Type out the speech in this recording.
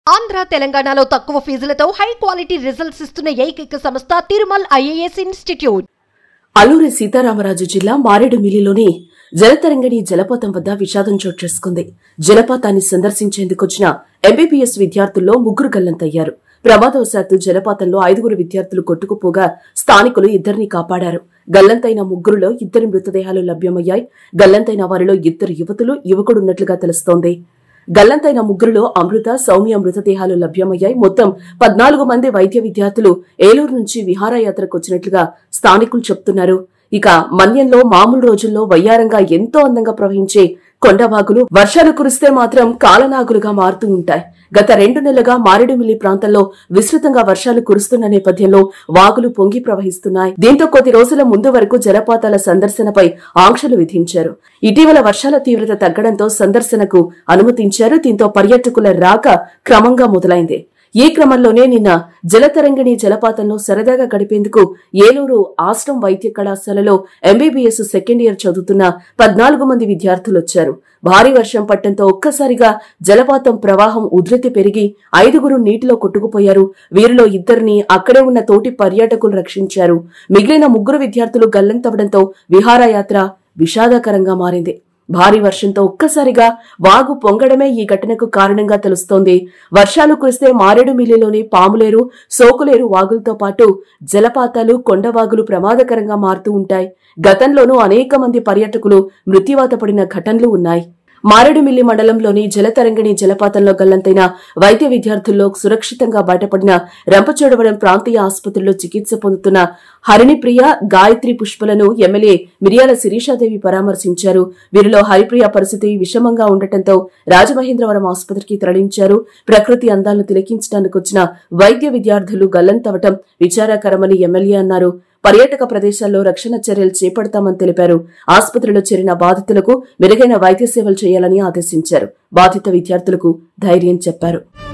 ఆంధ్ర తెలంగాణలో తక్కువ ఫీజులతో high quality results ఇస్తున్న ఏకైక సంస్థ తిరుమల్ ఐఏఎస్ ఇన్స్టిట్యూట్ అల్లూరి సీతారామరాజు జిల్లా మారేడుమిల్లిలోని జలతరంగిణి జలపాతం వద్ద విషాదం చోటు చేసుకుంది జలపాతాన్ని సందర్శించేందుకొచ్చిన ఎంబీబీఎస్ విద్యార్థుల్లో ముగ్గురు గల్లంతయ్యారు ప్రమాదవశాత్తు జలపాతంలో ఐదుగురు విద్యార్థులు కొట్టుకుపోగా స్థానికులు ఇద్దరిని కాపాడారు గల్లంతైన ముగ్గురులో ఇద్దరి మృతదేహాలు లభ్యమయ్యాయి గల్లంతైన వారిలో ఇద్దరు యువతులు యువకుడున్నట్లుగా తెలుస్తోంది గల్లంతైన ముగ్గురులో అమృత సౌమ్య మృతదేహాలు లభ్యమయ్యాయి మొత్తం పద్నాలుగు మంది వైద్య విద్యార్థులు ఏలూరు నుంచి విహారయాత్రకు వచ్చినట్లుగా స్థానికులు చెప్తున్నారు ఇక మన్యంలో మామూలు రోజుల్లో వయ్యారంగా ఎంతో అందంగా ప్రవహించే కొండవాగులు వర్షాలు కురిస్తే మాత్రం కాలనాగులుగా మారుతూ ఉంటాయి గత రెండు నెలలుగా మారేడుమిల్లి ప్రాంతంలో విస్తృతంగా వర్షాలు కురుస్తున్న నేపథ్యంలో వాగులు పొంగి ప్రవహిస్తున్నాయి దీంతో కొద్ది రోజుల ముందు వరకు జలపాతాల సందర్శనపై ఆంక్షలు విధించారు ఇటీవల వర్షాల తీవ్రత తగ్గడంతో సందర్శనకు అనుమతించారు దీంతో పర్యాటకుల రాక క్రమంగా మొదలైంది ఈ క్రమంలోనే నిన్న జలతరంగిణి జలపాతంలో సరదాగా గడిపేందుకు ఏలూరు ఆశ్రమ్ వైద్య కళాశాలలో ఎంబీబీఎస్ సెకండ్ ఇయర్ చదువుతున్న పద్నాలుగు మంది విద్యార్థులు వచ్చారు భారీ వర్షం పట్టడంతో ఒక్కసారిగా జలపాతం ప్రవాహం ఉధృతి పెరిగి ఐదుగురు నీటిలో కొట్టుకుపోయారు వీరిలో ఇద్దరిని అక్కడే ఉన్న తోటి పర్యాటకులు రక్షించారు మిగిలిన ముగ్గురు విద్యార్థులు గల్లంతవడంతో విహారయాత్ర విషాదకరంగా మారింది భారీ వర్షంతో ఒక్కసారిగా వాగు పొంగడమే ఈ ఘటనకు కారణంగా తెలుస్తోంది వర్షాలు కురిస్తే మారేడుమిల్లిలోని పాములేరు సోకులేరు వాగులతో పాటు జలపాతాలు కొండవాగులు ప్రమాదకరంగా మారుతూ ఉంటాయి గతంలోనూ అనేక మంది పర్యాటకులు మృత్యువాత పడిన ఘటనలు ఉన్నాయి మారేడుమిల్లి మండలంలోని జలతరంగిణి జలపాతంలో గల్లంతైన వైద్య విద్యార్థుల్లో సురక్షితంగా బయటపడిన రంపచోడవరం ప్రాంతీయ ఆసుపత్రిలో చికిత్స పొందుతున్న హరిణిప్రియ గాయత్రి పుష్పలను ఎమ్మెల్యే మిరియాల శిరీషాదేవి పరామర్శించారు వీరిలో హరిప్రియ పరిస్థితి విషమంగా ఉండటంతో రాజమహేంద్రవరం ఆసుపత్రికి తరలించారు ప్రకృతి అందాలను తిలకించడానికి వచ్చిన వైద్య విద్యార్థులు గల్లంతవటం విచారకరమని ఎమ్మెల్యే అన్నారు పర్యాటక ప్రదేశాల్లో రక్షణ చర్యలు చేపడతామని తెలిపారు ఆసుపత్రిలో చేరిన బాధితులకు మెరుగైన వైద్య సేవలు చేయాలని ఆదేశించారు బాధిత విద్యార్థులకు ధైర్యం చెప్పారు